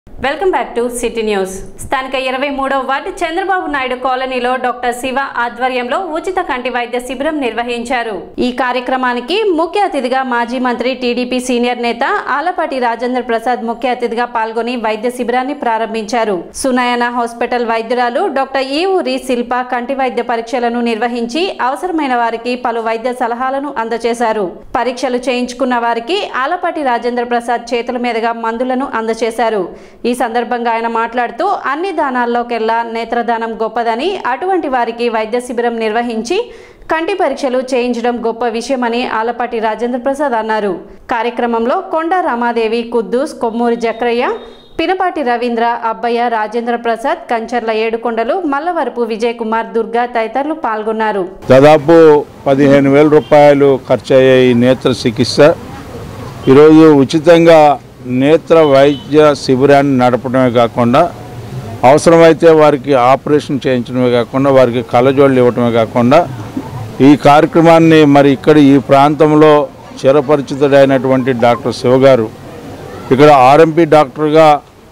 welcome back to city news స్థానిక ఇరవై మూడవ వార్డు చంద్రబాబు నాయుడు కాలనీలో డాక్టర్ శివ ఆధ్వర్యంలో ఉచిత కంటి వైద్య శిబిరం నిర్వహించారు ఈ కార్యక్రమానికి ముఖ్య అతిథిగా మాజీ మంత్రి టీడీపీ సీనియర్ నేత ఆలపాటి రాజేంద్ర ప్రసాద్ ముఖ్య అతిథిగా పాల్గొని వైద్య శిబిరాన్ని ప్రారంభించారు సునయన హాస్పిటల్ వైద్యురాలు డాక్టర్ ఈవూరి శిల్ప కంటి వైద్య పరీక్షలను నిర్వహించి అవసరమైన వారికి పలు వైద్య సలహాలను అందజేశారు పరీక్షలు చేయించుకున్న వారికి ఆలపాటి రాజేంద్ర ప్రసాద్ చేతుల మీదుగా మందులను అందజేశారు ఈ సందర్భంగా ఆయన మాట్లాడుతూ అన్ని దానాల్లోకెల్లా నేత్రదానం గొప్పదని అటువంటి వారికి వైద్య శిబిరం నిర్వహించి కంటి పరీక్షలు చేయించడం గొప్ప విషయమని ఆలపాటి రాజేంద్ర ప్రసాద్ అన్నారు కార్యక్రమంలో కొండ రామాదేవి కుద్దూస్ కొమ్మూరి జక్రయ్య పినపాటి రవీంద్ర అబ్బయ్య రాజేంద్ర ప్రసాద్ కంచర్ల ఏడుకొండలు మల్లవరపు విజయ్ కుమార్ దుర్గా తదితరులు పాల్గొన్నారు దాదాపు పదిహేను వేల రూపాయలు ఖర్చు అయ్యే ఈ నేత్ర చికిత్స ఈరోజు ఉచితంగా నేత్ర వైద్య శిబిరాన్ని నడపడమే కాకుండా అవసరమైతే వారికి ఆపరేషన్ చేయించడమే కాకుండా వారికి కళ్ళజోళ్ళు ఇవ్వటమే కాకుండా ఈ కార్యక్రమాన్ని మరి ఇక్కడ ఈ ప్రాంతంలో చిరపరిచితుడైనటువంటి డాక్టర్ శివ గారు ఇక్కడ ఆర్ఎంపీ డాక్టర్గా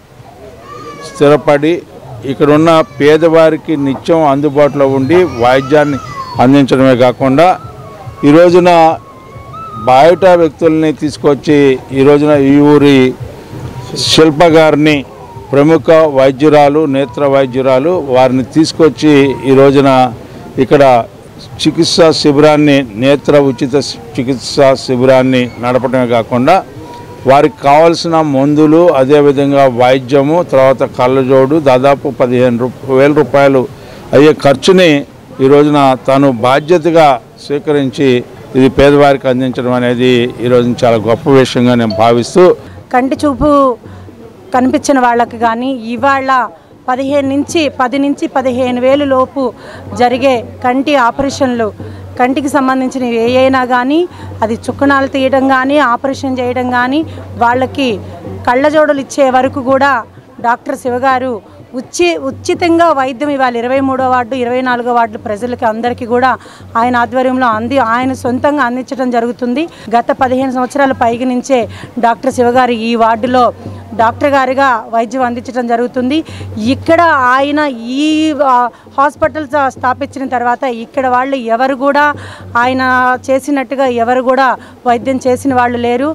స్థిరపడి ఇక్కడ ఉన్న పేదవారికి నిత్యం అందుబాటులో ఉండి వైద్యాన్ని అందించడమే కాకుండా ఈ రోజున బయట వ్యక్తుల్ని తీసుకొచ్చి ఈ రోజున ఈ ఊరి శిల్ప గారిని ప్రముఖ వైద్యురాలు నేత్ర వైద్యురాలు వారిని తీసుకొచ్చి ఈ రోజున ఇక్కడ చికిత్సా శిబిరాన్ని నేత్ర ఉచిత చికిత్సా శిబిరాన్ని నడపడమే కాకుండా వారికి కావాల్సిన మందులు అదేవిధంగా వైద్యము తర్వాత కళ్ళజోడు దాదాపు పదిహేను రూప వేల రూపాయలు అయ్యే ఖర్చుని ఈ రోజున తాను బాధ్యతగా స్వీకరించి ఇది పేదవారికి అందించడం అనేది ఈ రోజున చాలా గొప్ప విషయంగా నేను భావిస్తూ కంటి చూపు కనిపించిన వాళ్ళకి కానీ ఇవాళ పదిహేను నుంచి పది నుంచి పదిహేను వేలు లోపు జరిగే కంటి ఆపరేషన్లు కంటికి సంబంధించినవి ఏ అయినా కానీ అది చుక్కనాలు తీయడం కానీ ఆపరేషన్ చేయడం కానీ వాళ్ళకి కళ్ళజోడులు ఇచ్చే వరకు కూడా డాక్టర్ శివగారు ఉచి ఉచితంగా వైద్యం ఇవ్వాలి ఇరవై మూడో వార్డు ఇరవై నాలుగో వార్డు ప్రజలకి అందరికీ కూడా ఆయన ఆధ్వర్యంలో అంది ఆయన సొంతంగా అందించడం జరుగుతుంది గత పదిహేను సంవత్సరాల పైకి నుంచే డాక్టర్ శివగారు ఈ వార్డులో డాక్టర్ గారిగా వైద్యం అందించడం జరుగుతుంది ఇక్కడ ఆయన ఈ ఆ, హాస్పిటల్ స్థా- స్థాపించిన తర్వాత ఇక్కడ వాళ్ళు ఎవరు కూడా ఆయన చేసినట్టుగా ఎవరు కూడా వైద్యం చేసిన వాళ్ళు లేరు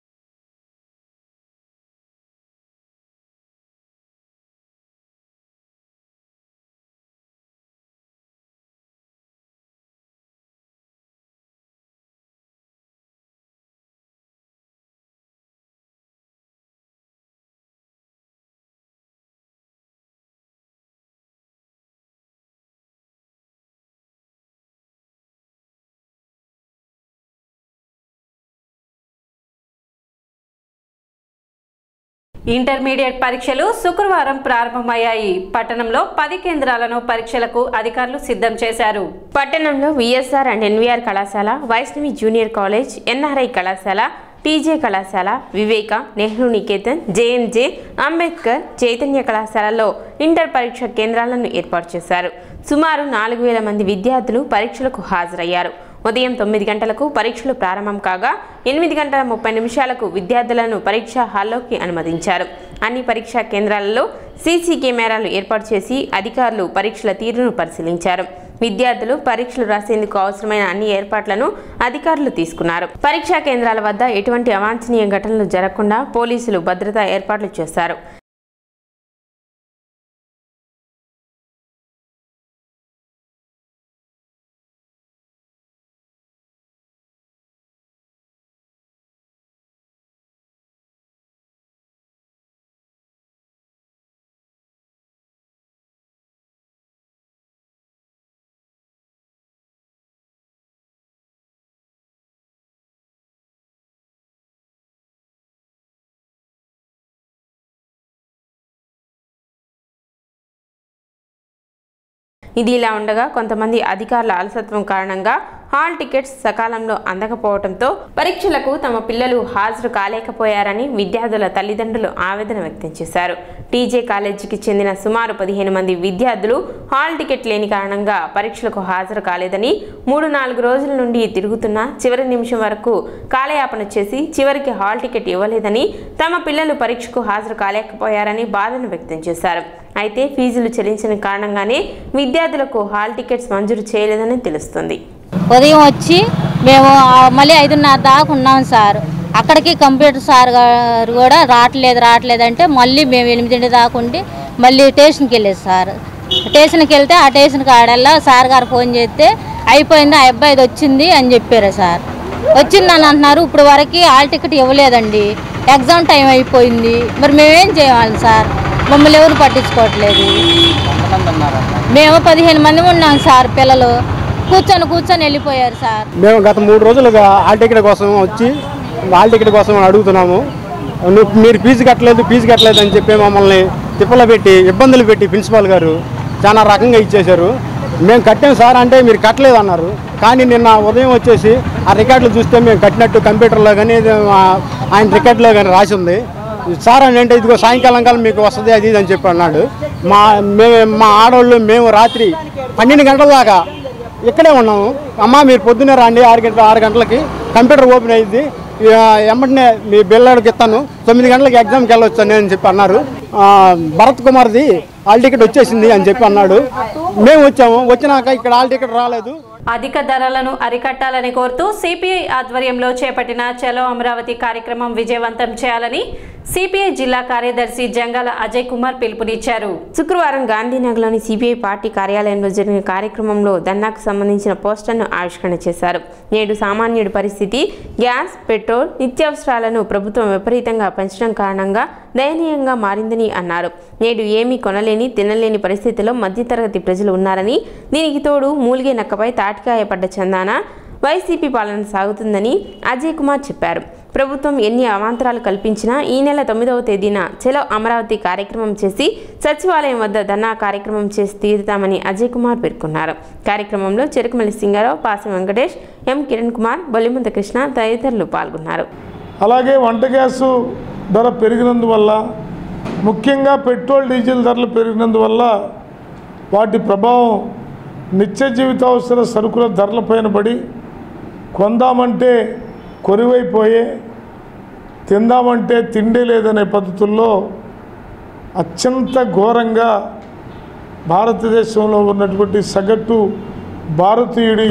ఇంటర్మీడియట్ పరీక్షలు శుక్రవారం ప్రారంభమయ్యాయి పట్టణంలో పది కేంద్రాలను పరీక్షలకు అధికారులు సిద్ధం చేశారు పట్టణంలో విఎస్ఆర్ అండ్ ఎన్వీఆర్ కళాశాల వైష్ణవి జూనియర్ కాలేజ్ ఎన్ఆర్ఐ కళాశాల టీజే కళాశాల వివేక నెహ్రూ నికేతన్ జేఎన్జే అంబేద్కర్ చైతన్య కళాశాలలో ఇంటర్ పరీక్ష కేంద్రాలను ఏర్పాటు చేశారు సుమారు నాలుగు వేల మంది విద్యార్థులు పరీక్షలకు హాజరయ్యారు ఉదయం తొమ్మిది గంటలకు పరీక్షలు ప్రారంభం కాగా ఎనిమిది గంటల ముప్పై నిమిషాలకు విద్యార్థులను పరీక్షా హాల్లోకి అనుమతించారు అన్ని పరీక్షా కేంద్రాలలో సీసీ కెమెరాలు ఏర్పాటు చేసి అధికారులు పరీక్షల తీరును పరిశీలించారు విద్యార్థులు పరీక్షలు రాసేందుకు అవసరమైన అన్ని ఏర్పాట్లను అధికారులు తీసుకున్నారు పరీక్షా కేంద్రాల వద్ద ఎటువంటి అవాంఛనీయ ఘటనలు జరగకుండా పోలీసులు భద్రతా ఏర్పాట్లు చేశారు ఇది ఇలా ఉండగా కొంతమంది అధికారుల అలసత్వం కారణంగా హాల్ టికెట్స్ సకాలంలో అందకపోవడంతో పరీక్షలకు తమ పిల్లలు హాజరు కాలేకపోయారని విద్యార్థుల తల్లిదండ్రులు ఆవేదన వ్యక్తం చేశారు టీజే కాలేజీకి చెందిన సుమారు పదిహేను మంది విద్యార్థులు హాల్ టికెట్ లేని కారణంగా పరీక్షలకు హాజరు కాలేదని మూడు నాలుగు రోజుల నుండి తిరుగుతున్న చివరి నిమిషం వరకు కాలయాపన చేసి చివరికి హాల్ టికెట్ ఇవ్వలేదని తమ పిల్లలు పరీక్షకు హాజరు కాలేకపోయారని బాధను వ్యక్తం చేశారు అయితే ఫీజులు చెల్లించిన కారణంగానే విద్యార్థులకు హాల్ టికెట్స్ మంజూరు చేయలేదని తెలుస్తుంది ఉదయం వచ్చి మేము ఆ మళ్ళీ ఐదున్నర దాకా ఉన్నాం సార్ అక్కడికి కంప్యూటర్ సార్ గారు కూడా రావట్లేదు రావట్లేదు అంటే మళ్ళీ మేము ఎనిమిదింటి దాకా ఉండి మళ్ళీ స్టేషన్కి వెళ్ళేది సార్ స్టేషన్కి వెళ్తే ఆ స్టేషన్ కాడల్లా సార్ గారు ఫోన్ చేస్తే అయిపోయింది ఆ అబ్బాయిది వచ్చింది అని చెప్పారు సార్ వచ్చిందని అంటున్నారు ఇప్పుడు వరకు హాల్ టికెట్ ఇవ్వలేదండి ఎగ్జామ్ టైం అయిపోయింది మరి మేమేం చేయాలి సార్ మమ్మల్ని ఎవరు పట్టించుకోవట్లేదు మేము పదిహేను మంది ఉన్నాం సార్ పిల్లలు కూర్చొని కూర్చొని వెళ్ళిపోయారు సార్ మేము గత మూడు రోజులుగా హాల్ టికెట్ కోసం వచ్చి హాల్ టికెట్ కోసం అడుగుతున్నాము నువ్వు మీరు ఫీజు కట్టలేదు ఫీజు కట్టలేదు అని చెప్పి మమ్మల్ని తిప్పలు పెట్టి ఇబ్బందులు పెట్టి ప్రిన్సిపాల్ గారు చాలా రకంగా ఇచ్చేశారు మేము కట్టాం సార్ అంటే మీరు కట్టలేదు అన్నారు కానీ నిన్న ఉదయం వచ్చేసి ఆ రికార్డులు చూస్తే మేము కట్టినట్టు కంప్యూటర్లో కానీ ఇది ఆ- ఆయన రికార్డులో కానీ రాసి ఉంది సార్ అని అంటే ఇదిగో సాయంకాలం కాలం మీకు వస్తుంది అది ఇది అని చెప్పి అన్నాడు మా మేము మా ఆడవాళ్ళు మేము రాత్రి పన్నెండు గంటల దాకా ఇక్కడే ఉన్నాము అమ్మ మీరు పొద్దున్నే రండి ఆరు గంటల ఆరు గంటలకి కంప్యూటర్ ఓపెన్ అయ్యింది ఇక వెంబటనే మీ బిల్లాడికి ఇస్తాను తొమ్మిది గంటలకి ఎగ్జామ్కి వెళ్ళొచ్చు అని చెప్పి అన్నారు ఆ, భరత్ కుమార్ది హాల్ టికెట్ వచ్చేసింది అని చెప్పి అన్నాడు మేము వచ్చాము వచ్చినాక ఇక్కడ హాల్ టికెట్ రాలేదు అధిక ధరలను అరికట్టాలని కోరుతూ సిపిఐ ఆధ్వర్యంలో చేపట్టిన చలో అమరావతి కార్యక్రమం విజయవంతం చేయాలని సిపిఐ జిల్లా కార్యదర్శి జంగాల అజయ్ కుమార్ పిలుపునిచ్చారు శుక్రవారం గాంధీనగర్లోని సిపిఐ పార్టీ కార్యాలయంలో జరిగిన కార్యక్రమంలో దండాకు సంబంధించిన పోస్టర్ను ఆవిష్కరణ చేశారు నేడు సామాన్యుడి పరిస్థితి గ్యాస్ పెట్రోల్ నిత్యావసరాలను ప్రభుత్వం విపరీతంగా పెంచడం కారణంగా దయనీయంగా మారిందని అన్నారు నేడు ఏమీ కొనలేని తినలేని పరిస్థితిలో మధ్యతరగతి ప్రజలు ఉన్నారని దీనికి తోడు మూలిగే నక్కపై తాటికాయ పడ్డ చందాన వైసీపీ పాలన సాగుతుందని అజయ్ కుమార్ చెప్పారు ప్రభుత్వం ఎన్ని అవాంతరాలు కల్పించినా ఈ నెల తొమ్మిదవ తేదీన చలో అమరావతి కార్యక్రమం చేసి సచివాలయం వద్ద ధర్నా కార్యక్రమం చేసి తీరుతామని అజయ్ కుమార్ పేర్కొన్నారు కార్యక్రమంలో చెరుకుమల్లి సింగారావు పాసి వెంకటేష్ ఎం కిరణ్ కుమార్ బొల్లిముంత కృష్ణ తదితరులు పాల్గొన్నారు అలాగే వంట గ్యాసు ధర పెరిగినందువల్ల ముఖ్యంగా పెట్రోల్ డీజిల్ ధరలు పెరిగినందువల్ల వాటి ప్రభావం నిత్య జీవితావసర సరుకుల ధరలపైన పడి కొందామంటే కొరివైపోయే తిందామంటే తిండి లేదనే పద్ధతుల్లో అత్యంత ఘోరంగా భారతదేశంలో ఉన్నటువంటి సగటు భారతీయుడి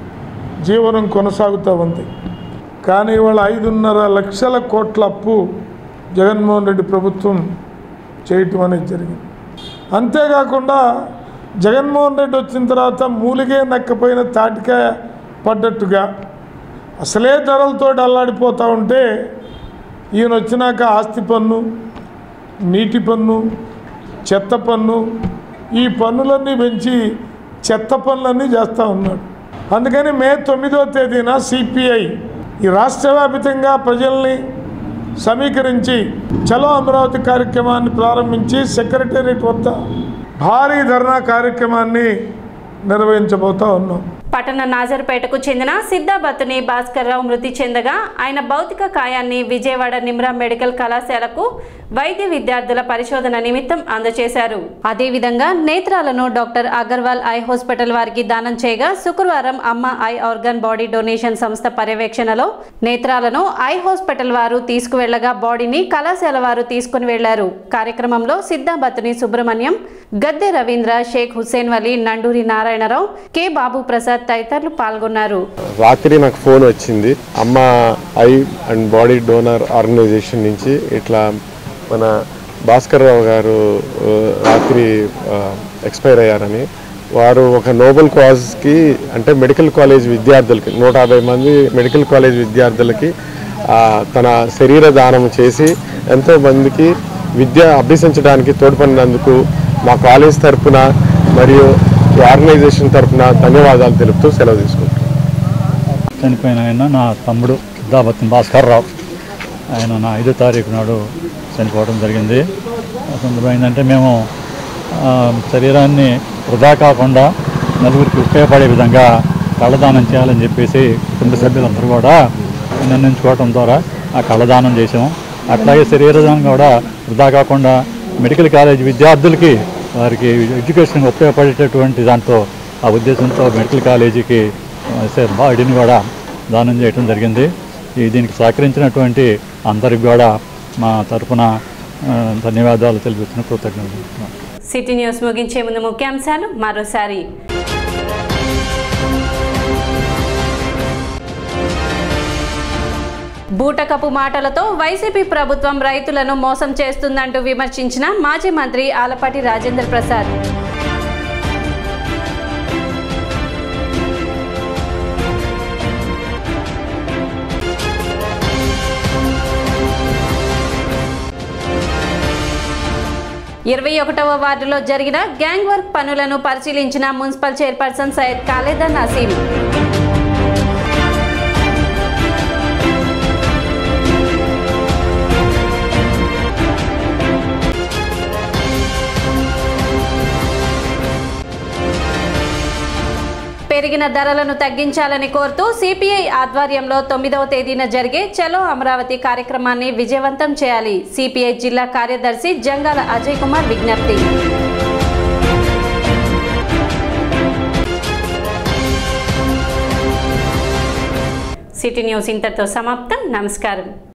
జీవనం కొనసాగుతూ ఉంది కానీ ఇవాళ ఐదున్నర లక్షల కోట్ల అప్పు జగన్మోహన్ రెడ్డి ప్రభుత్వం చేయటం అనేది జరిగింది అంతేకాకుండా జగన్మోహన్ రెడ్డి వచ్చిన తర్వాత మూలిగే నక్కపోయిన తాటికాయ పడ్డట్టుగా అసలే ధరలతో అల్లాడిపోతూ ఉంటే ఈయన వచ్చినాక ఆస్తి పన్ను నీటి పన్ను చెత్త పన్ను ఈ పన్నులన్నీ పెంచి చెత్త పనులన్నీ చేస్తూ ఉన్నాడు అందుకని మే తొమ్మిదో తేదీన సిపిఐ ఈ రాష్ట్ర వ్యాపితంగా ప్రజల్ని సమీకరించి చలో అమరావతి కార్యక్రమాన్ని ప్రారంభించి సెక్రటేరియట్ వద్ద భారీ ధర్నా కార్యక్రమాన్ని నిర్వహించబోతా ఉన్నాం పట్టణ నాజర్పేటకు చెందిన సిద్ధాబత్తుని భాస్కర్రావు మృతి చెందగా ఆయన భౌతిక కాయాన్ని విజయవాడ నిమ్రా మెడికల్ కళాశాలకు వైద్య విద్యార్థుల పరిశోధన నిమిత్తం అందజేశారు అదేవిధంగా నేత్రాలను డాక్టర్ అగర్వాల్ ఐ హాస్పిటల్ వారికి దానం చేయగా శుక్రవారం అమ్మ ఐ ఆర్గన్ బాడీ డొనేషన్ సంస్థ పర్యవేక్షణలో నేత్రాలను ఐ హాస్పిటల్ వారు తీసుకువెళ్లగా బాడీని కళాశాల వారు తీసుకుని వెళ్లారు కార్యక్రమంలో సిద్ధాబత్తుని సుబ్రహ్మణ్యం గద్దె రవీంద్ర షేక్ హుస్సేన్ వలీ నండూరి నారాయణరావు కె బాబు ప్రసాద్ తదితరులు పాల్గొన్నారు రాత్రి నాకు ఫోన్ వచ్చింది అమ్మ eye and body donor organization నుంచి ఇట్లా మన భాస్కర్ రావు గారు ఆ, రాత్రి ఎక్స్పైర్ అయ్యారని వారు ఒక నోబెల్ కాజ్కి అంటే మెడికల్ కాలేజ్ విద్యార్థులకి నూట యాభై మంది మెడికల్ కాలేజ్ విద్యార్థులకి ఆ, తన శరీర దానం చేసి ఎంతో మందికి విద్య అభ్యసించడానికి తోడ్పడినందుకు మా కాలేజ్ తరపున మరియు ఈ ఆర్గనైజేషన్ తరపున ధన్యవాదాలు తెలుపుతూ సెలవు తీసుకుంటాం చనిపోయిన ఆయన నా తమ్ముడు సిద్ధాబత్తం భాస్కర్ రావు ఆయన నా ఐదో తారీఖు నాడు చనిపోవడం జరిగింది ఆ సందర్భం ఏంటంటే మేము ఆ, శరీరాన్ని వృధా కాకుండా నలుగురికి ఉపయోగపడే విధంగా కళ్ళదానం చేయాలని చెప్పేసి కుటుంబ సభ్యులందరూ కూడా నిర్ణయించుకోవడం ద్వారా ఆ కళ్ళదానం చేసాం అట్లాగే శరీరదానం కూడా వృధా కాకుండా మెడికల్ కాలేజ్ విద్యార్థులకి వారికి ఎడ్యుకేషన్ ఉపయోగపడేటటువంటి దాంతో ఆ ఉద్దేశంతో మెడికల్ కాలేజీకి ఆ, బాడీని కూడా దానం చేయడం జరిగింది ఈ దీనికి సహకరించినటువంటి అందరికి కూడా మా తరపున ఆ, ధన్యవాదాలు తెలుపుతున్న కృతజ్ఞతలు సిటీ న్యూస్ ముగించే ముందు ముఖ్యాంశాలు మరోసారి బూటకపు మాటలతో వైసీపీ ప్రభుత్వం రైతులను మోసం చేస్తుందంటూ విమర్శించిన మాజీ మంత్రి ఆలపాటి రాజేంద్ర ప్రసాద్ ఇరవై ఒకటవ వార్డులో జరిగిన గ్యాంగ్ వర్క్ పనులను పరిశీలించిన మున్సిపల్ చైర్పర్సన్ సయ్యద్ ఖాలేదా నసీం పెరిగిన ధరలను తగ్గించాలని కోరుతూ సిపిఐ ఆధ్వర్యంలో తొమ్మిదవ తేదీన జరిగే చలో అమరావతి కార్యక్రమాన్ని విజయవంతం చేయాలి సిపిఐ జిల్లా కార్యదర్శి జంగాల అజయ్ కుమార్ విజ్ఞప్తి సిటీ న్యూస్ ఇంతటితో సమాప్తం నమస్కారం